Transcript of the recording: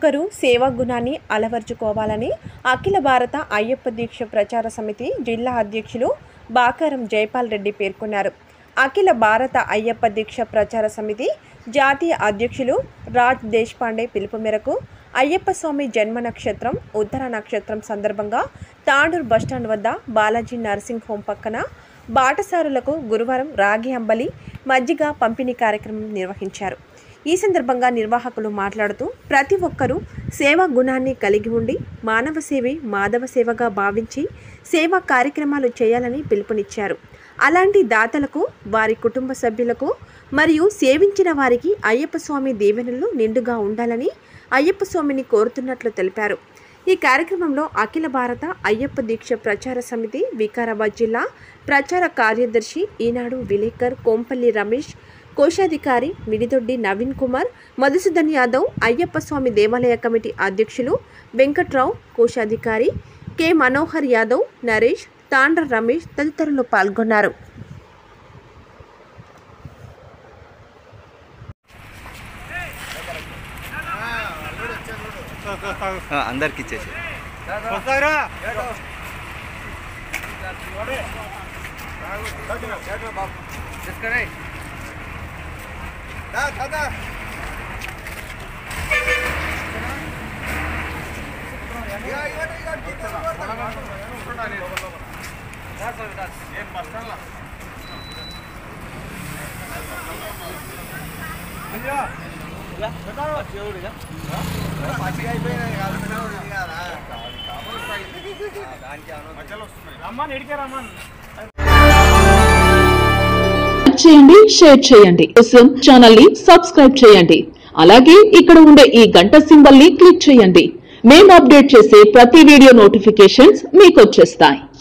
ఒక్కరూ సేవా గుణాన్ని అలవర్చుకోవాలని అఖిల భారత అయ్యప్ప దీక్ష ప్రచార సమితి జిల్లా అధ్యక్షులు బాకారం జైపాల్ రెడ్డి పేర్కొన్నారు అఖిల భారత అయ్యప్ప దీక్ష ప్రచార సమితి జాతీయ అధ్యక్షులు రాజ్ దేశ్పాండే పిలుపు మేరకు అయ్యప్ప స్వామి జన్మ నక్షత్రం ఉత్తర నక్షత్రం సందర్భంగా తాండూరు బస్టాండ్ వద్ద బాలాజీ నర్సింగ్ హోం పక్కన బాటసారులకు గురువారం రాగి అంబలి మజ్జిగ పంపిణీ కార్యక్రమం నిర్వహించారు ఈ సందర్భంగా నిర్వాహకులు మాట్లాడుతూ ప్రతి ఒక్కరూ సేవా గుణాన్ని కలిగి ఉండి మానవ సేవే మాధవ సేవగా భావించి సేవా కార్యక్రమాలు చేయాలని పిలుపునిచ్చారు అలాంటి దాతలకు వారి కుటుంబ సభ్యులకు మరియు సేవించిన వారికి అయ్యప్ప స్వామి దీవెనలు నిండుగా ఉండాలని అయ్యప్ప స్వామిని కోరుతున్నట్లు తెలిపారు ఈ కార్యక్రమంలో అఖిల భారత అయ్యప్ప దీక్ష ప్రచార సమితి వికారాబాద్ జిల్లా ప్రచార కార్యదర్శి ఈనాడు విలేకర్ కోంపల్లి రమేష్ కోశాధికారి మిడిదొడ్డి నవీన్ కుమార్ మధుసూదన్ యాదవ్ అయ్యప్ప స్వామి దేవాలయ కమిటీ అధ్యక్షులు వెంకట్రావు కోశాధికారి కె మనోహర్ యాదవ్ నరేష్ తాండ్ర రమేష్ తదితరులు పాల్గొన్నారు ఆ, అందరికి ఇచ్చేసి లైక్ చేయండి షేర్ చేయండి కోసం ఛానల్ ని సబ్స్క్రైబ్ చేయండి అలాగే ఇక్కడ ఉండే ఈ గంట సింబల్ ని క్లిక్ చేయండి మేము అప్డేట్ చేసే ప్రతి వీడియో నోటిఫికేషన్స్ మీకు వచ్చేస్తాయి